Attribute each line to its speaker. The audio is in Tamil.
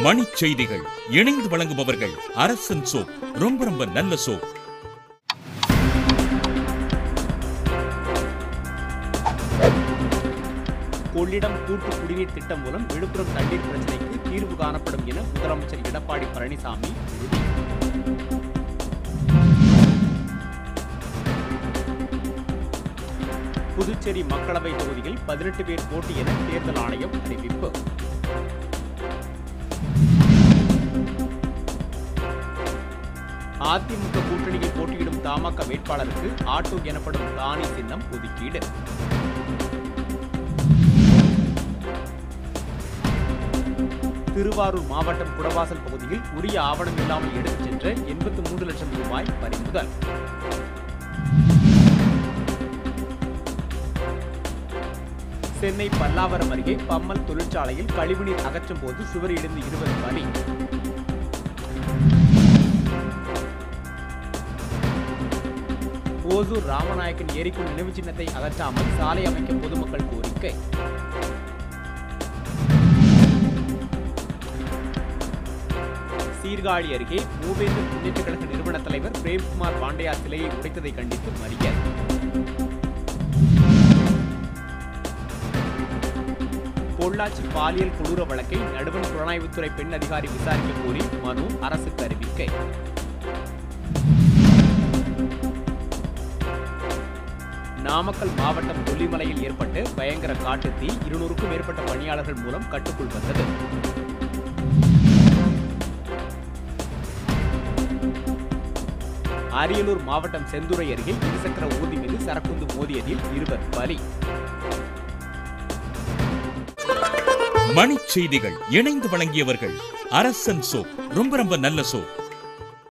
Speaker 1: மணிச் செய்திகள் இணைந்து வழங்குபவர்கள் அரசன் சோப் ரொம்ப ரொம்ப நல்ல சோப்
Speaker 2: கொள்ளிடம் கூட்டு குடிநீர் திட்டம் மூலம் விழுப்புரம் தண்ணீர் பிரச்சனைக்கு தீர்வு காணப்படும் என முதலமைச்சர் எடப்பாடி பழனிசாமி உறுதி புதுச்சேரி மக்களவை தொகுதியில் பதினெட்டு பேர் போட்டி என தேர்தல் ஆணையம் அறிவிப்பு அதிமுக கூட்டணியில் போட்டியிடும் தமாக வேட்பாளருக்கு ஆட்டோ எனப்படும் தானி சின்னம் ஒதுக்கீடு திருவாரூர் மாவட்டம் குடவாசல் பகுதியில் உரிய ஆவணம் இல்லாமல் எடுத்துச் சென்ற எண்பத்தி மூன்று லட்சம் ரூபாய் பறிமுதல் சென்னை பல்லாவரம் அருகே பம்மல் தொழிற்சாலையில் கழிவுநீர் அகற்றும் போது சுவர் இடிந்து இருபது பலி ஓசூர் ராமநாயக்கன் ஏரிக்குள் நினைவு சின்னத்தை அகற்றாமல் சாலை அமைக்க பொதுமக்கள் கோரிக்கை சீர்காழி அருகே மூவேந்தர் முன்னேற்ற கழக நிறுவன தலைவர் பிரேம்குமார் பாண்டியா சிலையை உடைத்ததை கண்டித்து மறியல் பொள்ளாச்சி பாலியல் கொடூர வழக்கை நடுவண் புலனாய்வுத்துறை பெண் அதிகாரி விசாரிக்க கோரி மனு அரசுக்கு அறிவிக்கை நாமக்கல் மாவட்டம் கொல்லிமலையில் ஏற்பட்ட பயங்கர காட்டுத்தீ இருநூறுக்கும் மேற்பட்ட பணியாளர்கள் மூலம் கட்டுக்குள் வந்தது அரியலூர் மாவட்டம் செந்துறை அருகே இருசக்கர ஊர்தி மீது சரக்குந்து மோதியதில் இருவர் பலி
Speaker 1: மணிச் செய்திகள் இணைந்து வழங்கியவர்கள் அரசன் சோப் ரொம்ப ரொம்ப நல்ல சோப்